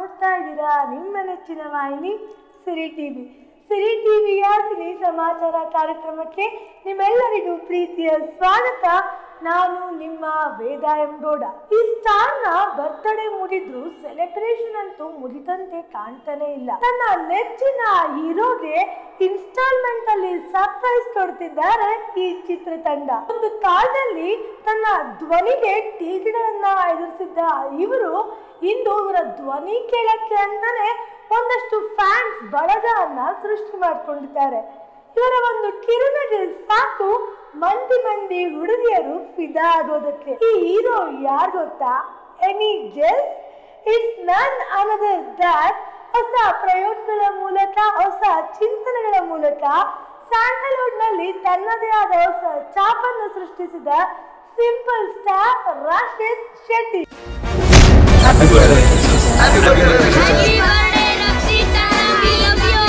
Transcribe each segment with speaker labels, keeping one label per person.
Speaker 1: ನೋಡ್ತಾ ಇದ್ದೀರಾ ನಿಮ್ಮ ನೆಚ್ಚಿನ ವಾಹಿನಿ ಸಿರಿ ಟಿವಿ ಸಿರಿ ಟಿವಿಯ ಸಿನಿ ಸಮಾಚಾರ ಕಾರ್ಯಕ್ರಮಕ್ಕೆ ನಿಮ್ಮೆಲ್ಲರಿಗೂ ಪ್ರೀತಿಯ ಸ್ವಾಗತ ನಾನು ನಿಮ್ಮ ವೇದ ಎಂ ಗೌಡ ಈ ಸ್ಟಾರ್ ನ ಬರ್ತ್ಡೇ ಮುಗಿದ್ರು ಸೆಲೆಬ್ರೇಷನ್ ಅಂತೂ ಮುಗಿದಂತೆ ಕಾಣ್ತಾನೆ ಇಲ್ಲ ತನ್ನ ನೆಚ್ಚಿನ ಹೀರೋಗೆ ಇನ್ಸ್ಟಾಲ್ಮೆಂಟ್ ಅಲ್ಲಿ ಸರ್ಪ್ರೈಸ್ ಕೊಡ್ತಿದ್ದಾರೆ ಈ ಚಿತ್ರತಂಡ ಒಂದು ಕಾಲದಲ್ಲಿ ತನ್ನ ಧ್ವನಿಗೆ ಟೀಕೆಗಳನ್ನ ಎದುರಿಸಿದ್ದ ಇವರು ಇಂದು ಇವರ ಧ್ವನಿ ಕೇಳಕ್ಕೆ ಅಂತಾನೆ ಒಂದಷ್ಟು ಫ್ಯಾನ್ಸ್ ಬಳಗವನ್ನ ಸೃಷ್ಟಿ ಮಾಡ್ಕೊಂಡಿದ್ದಾರೆ ಇವರ ಒಂದು ಕಿರುನಗೆ ಸಾಕು ಮಂದಿ ಮಂದಿ ಹುಡುಗಿಯರು ಫಿದಾ ಆಗೋದಕ್ಕೆ ಈ ಹೀರೋ ಯಾರು ಗೊತ್ತಾ any guess it's none another that ಹೊಸ ಪ್ರಯೋಗಗಳ ಮೂಲಕ ಹೊಸ ಚಿಂತನೆಗಳ ಮೂಲಕ ಸ್ಯಾಂಡಲ್ವುಡ್ ನಲ್ಲಿ ತನ್ನದೇ ಆದ ಹೊಸ ಚಾಪನ್ನು ಸೃಷ್ಟಿಸಿದ simple star Rakshit Shetty
Speaker 2: Happy birthday, Raksita.
Speaker 3: Happy We love you.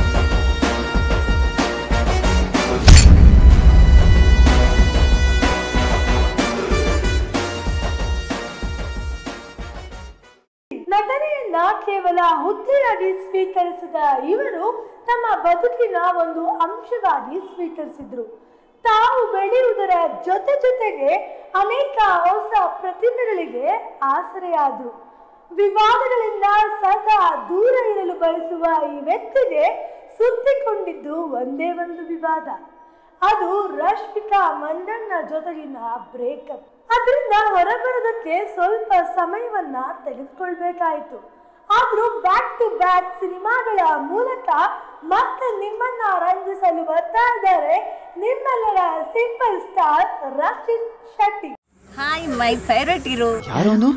Speaker 1: ನಟನೆಯನ್ನ ಕೇವಲ ಹುದ್ದೆಯಾಗಿ ಸ್ವೀಕರಿಸಿದ ಇವರು ತಮ್ಮ ಬದುಕಿನ ಒಂದು ಅಂಶವಾಗಿ ಸ್ವೀಕರಿಸಿದ್ರು ತಾವು ಬೆಳೆಯುವುದರ ಜೊತೆ ಜೊತೆಗೆ ಅನೇಕ ಹೊಸ ಪ್ರತಿಭೆಗಳಿಗೆ ಆಸರೆಯಾದ್ರು ವಿವಾದಗಳಿಂದ ಸದಾ ದೂರ ಇರಲು ಬಯಸುವ ಈ ವ್ಯಕ್ತಿಗೆ ಸುತ್ತಿಕೊಂಡಿದ್ದು ಒಂದೇ ಒಂದು ವಿವಾದ ಅದು ರಶ್ಮಿಕಾ ಮಂದಣ್ಣ ಜೊತೆಗಿನ ಬ್ರೇಕಪ್ ಅದರಿಂದ ಹೊರಬರೋದಕ್ಕೆ ಸ್ವಲ್ಪ ಸಮಯವನ್ನ ತೆಗೆದುಕೊಳ್ಬೇಕಾಯಿತು ಆದ್ರೂ ಬ್ಯಾಕ್ ಟು ಬ್ಯಾಕ್ ಸಿನಿಮಾಗಳ ಮೂಲಕ ಮತ್ತೆ ನಿಮ್ಮನ್ನ ರಂಜಿಸಲು ಬರ್ತಾ ಇದ್ದಾರೆ ನಿಮ್ಮೆಲ್ಲರ simple star Rakshit Shetty
Speaker 4: hi my favourite hero
Speaker 2: ಯಾರವನು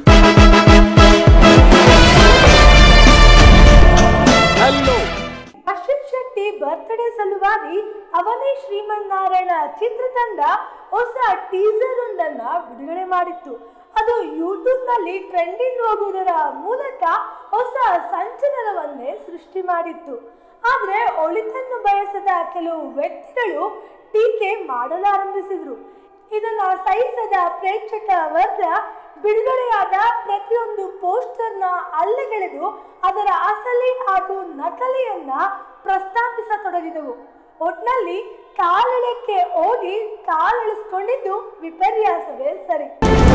Speaker 1: ರಕ್ಷಿತ್ ಶೆಟ್ಟಿ ಬರ್ತ್ಡೇ ಸಲುವಾಗಿ ಅವನೇ ಶ್ರೀಮನ್ನಾರಾಯಣ ಚಿತ್ರತಂಡ ಹೊಸ ಟೀಸರ್ ಒಂದನ್ನ ಬಿಡುಗಡೆ ಮಾಡಿತ್ತು ಅದು ಯೂಟ್ಯೂಬ್ ನಲ್ಲಿ ಟ್ರೆಂಡಿಂಗ್ ಹೋಗುವುದರ ಮೂಲಕ ಹೊಸ ಸಂಚಲನವನ್ನೇ ಸೃಷ್ಟಿ ಮಾಡಿತ್ತು ಆದ್ರೆ ಒಳಿತನ್ನು ಬಯಸದ ಕೆಲವು ವ್ಯಕ್ತಿಗಳು ಟೀಕೆ ಮಾಡಲಾರಂಭಿಸಿದ್ರು ಇದನ್ನ ಸಹಿಸದ ಪ್ರೇಕ್ಷಕ ವರ್ಗ ಬಿಡುಗಡೆಯಾದ ಪ್ರತಿಯೊಂದು ಪೋಸ್ಟರ್ನ ಅಲ್ಲೆಗೆಳೆದು ಅದರ ಅಸಲಿ ಹಾಗೂ ನಕಲಿಯನ್ನ ಪ್ರಸ್ತಾಪಿಸತೊಡಗಿದವು ಒಟ್ನಲ್ಲಿ ಕಾಲೆಳೆಕ್ಕೆ ಹೋಗಿ ಕಾಲೆಳೆಸ್ಕೊಂಡಿದ್ದು ವಿಪರ್ಯಾಸವೇ ಸರಿ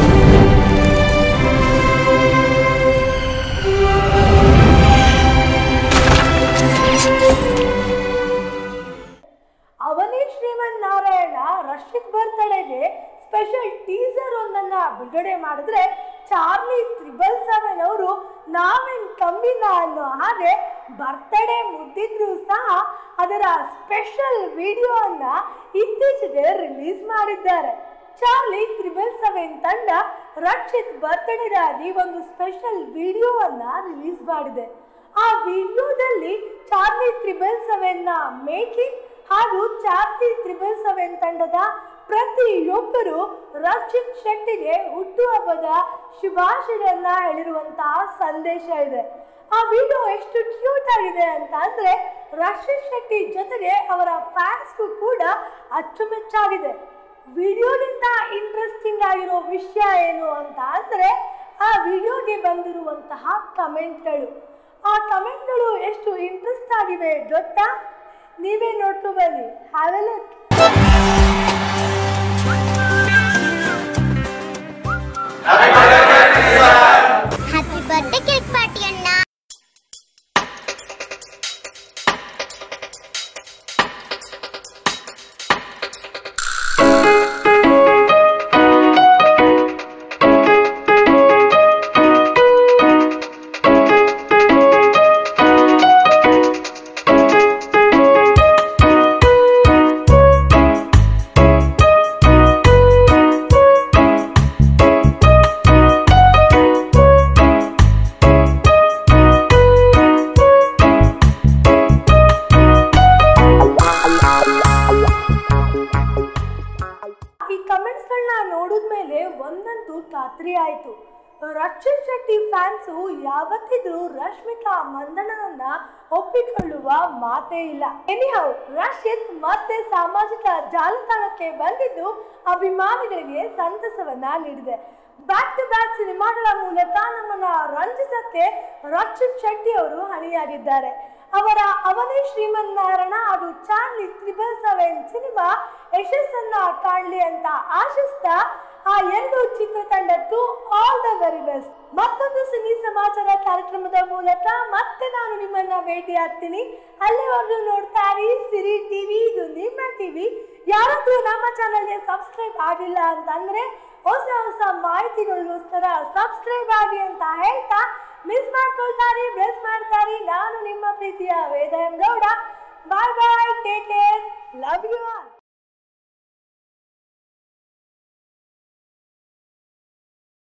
Speaker 1: ಅವನೇ ಶ್ರೀಮನ್ನಾರಾಯಣ ರಶಿದ್ ಬರ್ತಡೆಗೆ ಸ್ಪೆಷಲ್ ಟೀಸರ್ ಒಂದನ್ನ ಬಿಡುಗಡೆ ಮಾಡಿದ್ರೆ ಚಾರ್ಲಿ ತ್ರಿಬಲ್ ಸೆವೆನ್ ಅವರು ನಾವೇನ್ ಕಮ್ಮಿನ ಅನ್ನೋ ಹಾಗೆ ಬರ್ತಡೇ ಮುದ್ದಿದ್ರು ಸಹ ಅದರ ಸ್ಪೆಷಲ್ ವಿಡಿಯೋವನ್ನ ಇತ್ತೀಚೆಗೆ ರಿಲೀಸ್ ಮಾಡಿದ್ದಾರೆ ಚಾರ್ಲಿ ತ್ರಿಬಲ್ ಸೆವೆನ್ ತಂಡ ರಕ್ಷಿತ್ ಬರ್ತ್ಡೇಗಾಗಿ ಒಂದು ಸ್ಪೆಷಲ್ ವಿಡಿಯೋವನ್ನ ರಿಲೀಸ್ ಮಾಡಿದೆ ಆ ವಿಡಿಯೋದಲ್ಲಿ ಚಾರ್ಲಿ ತ್ರಿಬಲ್ ಸೆವೆನ್ ನ ಮೇಕಿಂಗ್ ಹಾಗೂ ಚಾರ್ಲಿ ತ್ರಿಬಲ್ ಸೆವೆನ್ ತಂಡದ ಪ್ರತಿಯೊಬ್ಬರು ರಕ್ಷಿತ್ ಶೆಟ್ಟಿಗೆ ಹುಟ್ಟುಹಬ್ಬದ ಶುಭಾಶಯಗಳನ್ನ ಹೇಳಿರುವಂತಹ ಸಂದೇಶ ಇದೆ ಆ ವಿಡಿಯೋ ಎಷ್ಟು ಕ್ಯೂಟ್ ಆಗಿದೆ ಅಂತ ಅಂದ್ರೆ ರಕ್ಷಿತ್ ಶೆಟ್ಟಿ ಜೊತೆಗೆ ಅವರ ಫ್ಯಾನ್ಸ್ಗೂ ಕೂಡ ಅಚ್ಚುಮೆಚ್ಚಾಗಿದೆ ವಿಡಿಯೋದಿಂದ ಇಂಟ್ರೆಸ್ಟಿಂಗ್ ಆಗಿರೋ ವಿಷಯ ಏನು ಅಂತ ಅಂದ್ರೆ ಆ ವಿಡಿಯೋಗೆ ಬಂದಿರುವಂತಹ ಕಮೆಂಟ್ಗಳು ಆ ಕಮೆಂಟ್ಗಳು ಎಷ್ಟು ಇಂಟ್ರೆಸ್ಟ್ ಆಗಿವೆ ಗೊತ್ತಾ ನೀವೇ ನೋಡ್ಕೊ ಬನ್ನಿ have a look
Speaker 3: Happy birthday cake party ಅಣ್ಣ
Speaker 1: ಈ ಕಮೆಂಟ್ಸ್ಗಳನ್ನ ನೋಡಿದ್ಮೇಲೆ ಒಂದಂತೂ ಖಾತ್ರಿ ಆಯಿತು ರಕ್ಷಿತ್ ಶೆಟ್ಟಿ ಫ್ಯಾನ್ಸು ಯಾವತ್ತಿದ್ರೂ ರಶ್ಮಿಕಾ ಮಂದಣ್ಣನನ್ನ ಒಪ್ಪಿಕೊಳ್ಳುವ ಮಾತೇ ಇಲ್ಲ ಎನಿಹೌ ರಕ್ಷಿತ್ ಮತ್ತೆ ಸಾಮಾಜಿಕ ಜಾಲತಾಣಕ್ಕೆ ಬಂದಿದ್ದು ಅಭಿಮಾನಿಗಳಿಗೆ ಸಂತಸವನ್ನ ನೀಡಿದೆ ಬ್ಯಾಕ್ ಟು ಬ್ಯಾಕ್ ಸಿನಿಮಾಗಳ ಮೂಲಕ ನಮ್ಮನ್ನ ರಂಜಿಸಕ್ಕೆ ರಕ್ಷಿತ್ ಶೆಟ್ಟಿ ಅವರು ಹಣಿಯಾಗಿದ್ದಾರೆ ಅವರ ಅವನೇ ಶ್ರೀಮನ್ನಾರಾಯಣ ಹಾಗೂ ಚಾರ್ಲಿ ತ್ರಿಬಲ್ ಸೆವೆನ್ ಸಿನಿಮಾ ಯಶಸ್ಸನ್ನ ಕಾಣಲಿ ಅಂತ ಆಶಿಸ್ತಾ ಆ ಎರಡು ಚಿತ್ರತಂಡಕ್ಕೂ ಆಲ್ ದ ವೆರಿ ಬೆಸ್ಟ್ ಮತ್ತೊಂದು ಸಿನಿ ಸಮಾಚಾರ ಕಾರ್ಯಕ್ರಮದ ಮೂಲಕ ಮತ್ತೆ ನಾನು ನಿಮ್ಮನ್ನ ಭೇಟಿ ಆಗ್ತೀನಿ ಅಲ್ಲಿವರೆಗೂ ನೋಡ್ತಾ ಇರಿ ಸಿರಿ ಟಿವಿ ಇದು ನಿಮ್ಮ ಟಿವಿ ಯಾರಾದ್ರೂ ನಮ್ಮ ಚಾನಲ್ಗೆ ಸಬ್ಸ್ಕ್ರೈಬ್ ಆಗಿಲ್ಲ ಅಂತಂದ್ರೆ ಹೊಸ ಹೊಸ ಮಾಹಿತಿಗಳಿಗೋಸ್ಕರ ಸಬ್ಸ್ಕ್ರೈಬ್ ಆಗಿ ಅಂತ ಹೇಳ್ತಾ ಮಿಸ್ ಮಾಡ್ಕೊಳ್ತಾರಿ ಬ್ಲೆಸ್ ಮಾಡ್ತಾರಿ ನಾನು ನಿಮ್ಮ ಪ್ರೀತಿಯ Veda M Gowda bye bye take care love you all